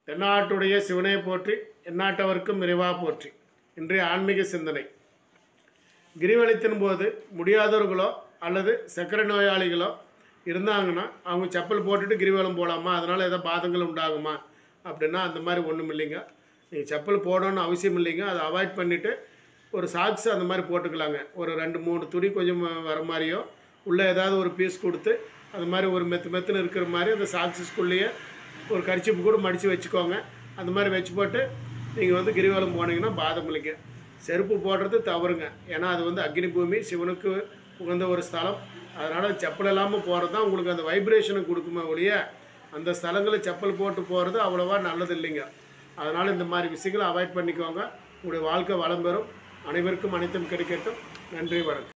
தென்னாட்டுடைய சிவனை போற்றி எந்நாட்டவர்க்கும் நிறைவாக போற்றி இன்றைய ஆன்மீக சிந்தனை கிரிவலத்தின் போது முடியாதவர்களோ அல்லது சர்க்கரை நோயாளிகளோ இருந்தாங்கன்னா அவங்க செப்பல் போட்டுட்டு கிரிவலம் போகலாமா அதனால் ஏதோ பாதங்கள் உண்டாகுமா அப்படின்னா அந்த மாதிரி ஒன்றும் இல்லைங்க நீங்கள் செப்பல் போடணும்னு அவசியம் இல்லைங்க அதை அவாய்ட் பண்ணிவிட்டு ஒரு சாக்ஸ் அந்த மாதிரி போட்டுக்கலாங்க ஒரு ரெண்டு மூணு துணி கொஞ்சம் வர மாதிரியோ உள்ளே ஏதாவது ஒரு பீஸ் கொடுத்து அது மாதிரி ஒரு மெத்து மெத்துன்னு இருக்கிற மாதிரி அந்த சாக்ஸஸ்குள்ளேயே ஒரு கரிச்சிப்பு கூட மடித்து வச்சுக்கோங்க அந்த மாதிரி வச்சு போட்டு நீங்கள் வந்து கிரிவலம் போனீங்கன்னா பாதம் இல்லைங்க செருப்பு போடுறது தவறுங்க ஏன்னா அது வந்து அக்னி பூமி சிவனுக்கு உகந்த ஒரு ஸ்தலம் அதனால் செப்பல் இல்லாமல் போகிறது தான் உங்களுக்கு அந்த வைப்ரேஷனை கொடுக்குமே ஒழிய அந்த ஸ்தலங்களில் செப்பல் போட்டு போகிறது அவ்வளோவா நல்லது இல்லைங்க அதனால் இந்த மாதிரி விஷயங்களை அவாய்ட் பண்ணிக்கோங்க உங்களுடைய வாழ்க்கை வளம் பெறும் அனைவருக்கும் அனைத்தும் கிடைக்கட்டும் நன்றி வணக்கம்